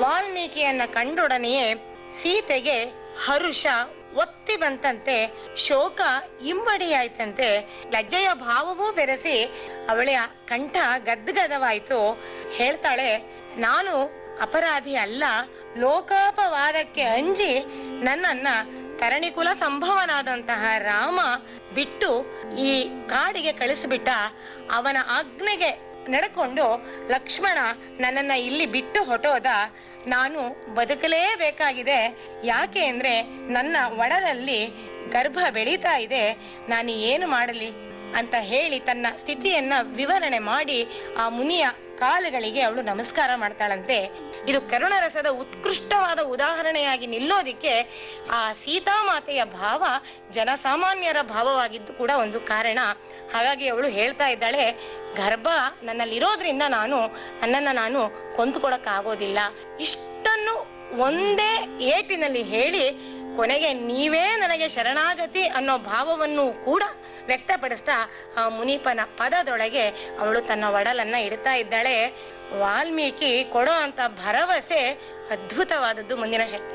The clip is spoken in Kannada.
ವಾಲ್ಮೀಕಿಯನ್ನ ಕಂಡೊಡನೆಯೇ ಸೀತೆಗೆ ಹರುಷ ಒತ್ತಿ ಬಂತಂತೆ ಶೋಕ ಇಮ್ಮಡಿಯಾಯ್ತಂತೆ ಲಜ್ಜೆಯ ಭಾವವೂ ಬೆರೆಸಿ ಅವಳ ಕಂಠ ಗದ್ಗದವಾಯ್ತು ಹೇಳ್ತಾಳೆ ನಾನು ಅಪರಾಧಿ ಅಲ್ಲ ಲೋಕಾಪವಾದಕ್ಕೆ ಅಂಜಿ ನನ್ನನ್ನ ತರಣಿಕುಲ ಸಂಭವನಾದಂತಹ ರಾಮ ಬಿಟ್ಟು ಈ ಕಾಡಿಗೆ ಕಳಿಸಿಬಿಟ್ಟ ಅವನ ಆಜ್ಞೆಗೆ ನಡ್ಕೊಂಡು ಲಕ್ಷ್ಮಣ ನನ್ನನ್ನ ಇಲ್ಲಿ ಬಿಟ್ಟು ಹೊಟ್ಟೋದ ನಾನು ಬದುಕಲೇಬೇಕಾಗಿದೆ ಯಾಕೆ ಅಂದ್ರೆ ನನ್ನ ಒಡಲಲ್ಲಿ ಗರ್ಭ ಬೆಳೀತಾ ಇದೆ ನಾನು ಏನು ಮಾಡಲಿ ಅಂತ ಹೇಳಿ ತನ್ನ ಸ್ಥಿತಿಯನ್ನ ವಿವರಣೆ ಮಾಡಿ ಆ ಮುನಿಯ ಕಾಲುಗಳಿಗೆ ಅವಳು ನಮಸ್ಕಾರ ಮಾಡ್ತಾಳಂತೆ ಇದು ಕರುಣರಸದ ಉತ್ಕೃಷ್ಟವಾದ ಉದಾಹರಣೆಯಾಗಿ ನಿಲ್ಲೋದಿಕ್ಕೆ ಆ ಸೀತಾಮಾತೆಯ ಭಾವ ಜನಸಾಮಾನ್ಯರ ಭಾವವಾಗಿದ್ದು ಕೂಡ ಒಂದು ಕಾರಣ ಹಾಗಾಗಿ ಅವಳು ಹೇಳ್ತಾ ಇದ್ದಾಳೆ ಗರ್ಭ ನನ್ನಲ್ಲಿರೋದ್ರಿಂದ ನಾನು ನನ್ನನ್ನ ನಾನು ಕೊಂದುಕೊಳಕ್ ಆಗೋದಿಲ್ಲ ಇಷ್ಟನ್ನು ಒಂದೇ ಏಟಿನಲ್ಲಿ ಹೇಳಿ ಕೊನೆಗೆ ನೀವೇ ನನಗೆ ಶರಣಾಗತಿ ಅನ್ನೋ ಭಾವವನ್ನು ಕೂಡ ವ್ಯಕ್ತಪಡಿಸ್ತಾ ಆ ಮುನಿಪನ ಪದದೊಳಗೆ ಅವಳು ತನ್ನ ಒಡಲನ್ನ ಇಡ್ತಾ ಇದ್ದಾಳೆ ವಾಲ್ಮೀಕಿ ಕೊಡೋ ಅಂತ ಭರವಸೆ ಅದ್ಭುತವಾದದ್ದು ಮುಂದಿನ ಶಕ್ತಿ